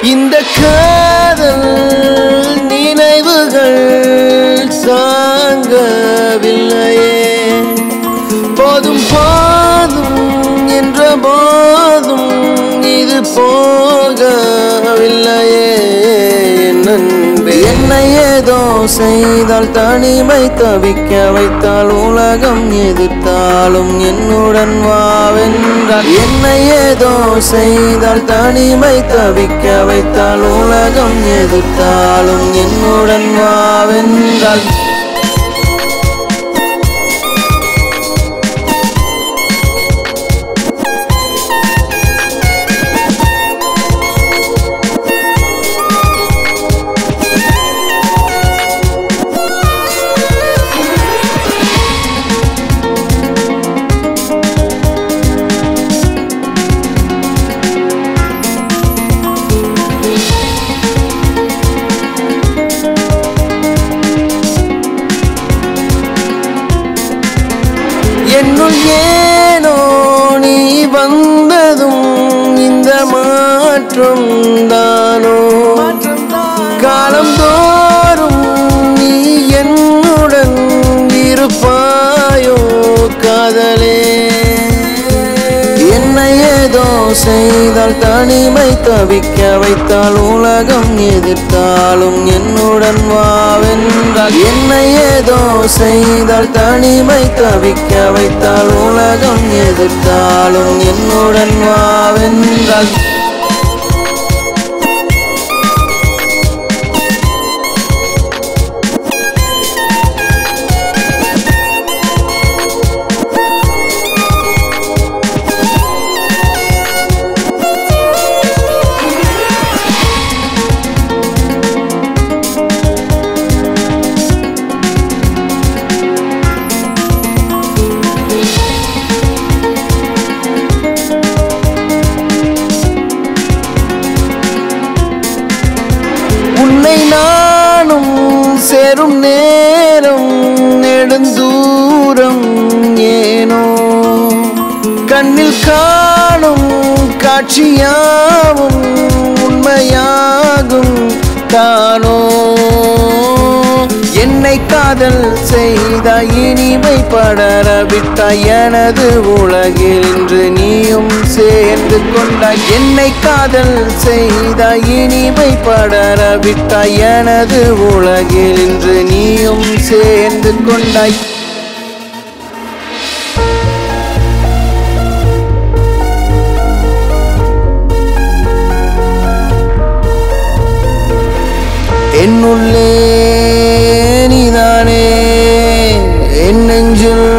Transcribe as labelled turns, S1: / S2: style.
S1: இந்த காதல் நினைவுகள் சாங்கவில்லையே போதும் போதும் என்ற போதும் இது போகவில்லையே என் அன்பே. என்னை ஏதோ செய்தால் தனிமை தவிக்க வைத்தால் உலகம் எதிர்த்தாலும் என்னுடன் வாவென்றால் என்னை ஏதோ செய்தால் தனிமை தவிக்க வைத்தால் உலகம் எதிர்த்தாலும் என்னுடன் வாவென்றால் என்னுள் ஏனோ நீ வந்ததும் இந்த மாற்றம் தானோ காலந்தோறும் நீ என்னுடன் இருப்பாயோ காதலே என்னை ஏதோ செய்தால் தனிமை தவிக்க வைத்தால் உலகம் எதிர்த்தாலும் என்னுடன் வாவென்றால் என்னை ஏதோ செய்தால் தனிமை தவிக்க வைத்தால் உலகம் எதிர்த்தாலும் என்னுடன் வாவென்றால் உன்னை நானும் சேரும் நேரம் நெடுந்தூரம் ஏனோ கண்ணில் காணும் காட்சியாவும் உண்மையாகும் தானோ என்னை காதல் செய்தாய் இனிமை படர விட்டாய் எனது உலகில் இன்று நீயும் சேர்ந்து கொண்டாய் என்னை காதல் செய்தாய் இனிமை படர விட்டாய் எனது உலகில் இன்று நீயும் சேர்ந்து கொண்டாய் என்னுள்ளே நீதானே என் நெஞ்சில்